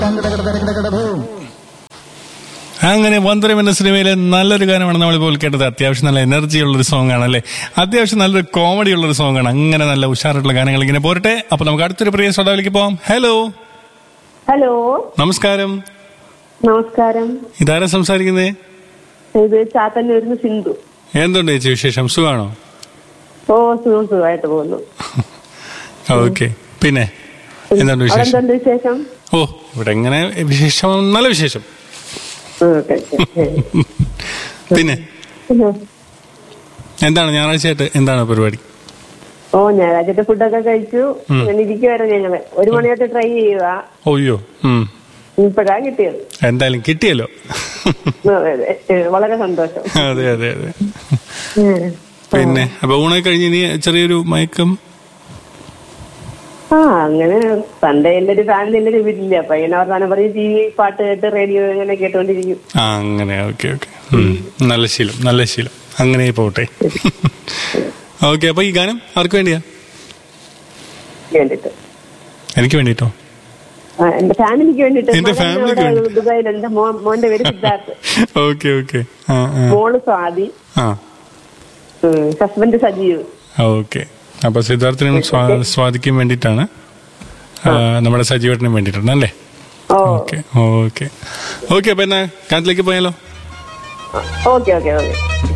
അങ്ങനെ വന്ദനം എന്ന സിനിമയിലെ നല്ലൊരു ഗാനമാണ് നമ്മളിപ്പോൾ കേട്ടത് അത്യാവശ്യം നല്ല എനർജി ഉള്ളൊരു സോങ് ആണ് അല്ലേ അത്യാവശ്യം നല്ലൊരു കോമഡി ഉള്ളൊരു സോങ് ആണ് അങ്ങനെ നല്ല ഉഷാറായിട്ടുള്ള ഗാനങ്ങൾ ഇങ്ങനെ പോരട്ടെ അപ്പൊ നമുക്ക് അടുത്തൊരു പ്രിയ ശ്രോതാവിലേക്ക് പോവാം ഹലോ ഹലോ നമസ്കാരം നമസ്കാരം ഇതാരാ സംസാരിക്കുന്നത് ഇത് ചാത്തന്നൂരിന്ന് സിന്ധു എന്തുണ്ട് ചേച്ചി വിശേഷം സുഖാണോ ഓ സുഖം സുഖമായിട്ട് പോകുന്നു ഓക്കെ പിന്നെ എന്തുണ്ട് അവിടെ വിശേഷം എന്തുണ്ട് വിശേഷം ഓ ഇവിടെ എങ്ങനെ വിശേഷം നല്ല വിശേഷം ഓക്കെ, ഓക്കെ. പിന്നെ ഉം. എന്താണ് ഞായറാഴ്ചയായിട്ട് എന്താണ് പരിപാടി ഓ ഞായറാഴ്ചത്തെ ഫുഡൊക്കെ കഴിച്ചു അങ്ങനെ ഇരിക്കുവായിരുന്നു ഞങ്ങള് ഒരു മണിയോട്ട് ട്രൈ ചെയ്യുക ഓയ്യോ ഉം ഇപ്പഴാ കിട്ടിയത് എന്തായാലും കിട്ടിയല്ലോ അതെ, അതെ. ഏ, വളരെ സന്തോഷം അതെ അതെ അതെ ഉം. പിന്നെ അപ്പൊ ഊണൊക്കെ കഴിഞ്ഞ് ഇനി ചെറിയൊരു മയക്കം ആ അങ്ങനെ സൺഡേ ഒരു ഫാമിലി ഒരു വീട്ടില്ല അപ്പൊ ഇങ്ങനെ വർത്താനം പറഞ്ഞ് ടി വി പാട്ട് കേട്ട് റേഡിയോ ഇങ്ങനെ കേട്ടോണ്ടിരിക്കും ആ അങ്ങനെ ഓക്കെ ഓക്കെ നല്ല ശീലം നല്ല ശീലം അങ്ങനെ പോട്ടെ ഓക്കെ അപ്പൊ ഈ ഗാനം ആർക്ക് വേണ്ടിയാ വേണ്ടിട്ട് എനിക്ക് വേണ്ടിട്ടോ ആ, എന്റെ ഫാമിലിക്ക് വേണ്ടിട്ട് എന്റെ ഫാമിലിക്ക് വേണ്ടി. ദുബായിൽ എന്റെ മോ- മോന്റെ പേര് സിദ്ധാർത്ഥ് ഓക്കെ ഓക്കെ ആ ആ മോള് സ്വാതി ആ ഹസ്ബൻഡ് സജീവ് ഓക്കെ അപ്പൊ സിദ്ധാർത്ഥിനും സ്വാ- സ്വാതിക്കും വേണ്ടിയിട്ടാണ് ആ, നമ്മുടെ സജീവേട്ടനും വേണ്ടിയിട്ടാണ് അല്ലേ ഓ ഓക്കെ ഓക്കെ ഓക്കെ അപ്പൊ എന്നാ ഗാനത്തിലേക്ക് പോയാലോ ഓക്കെ ഓക്കെ ഓക്കെ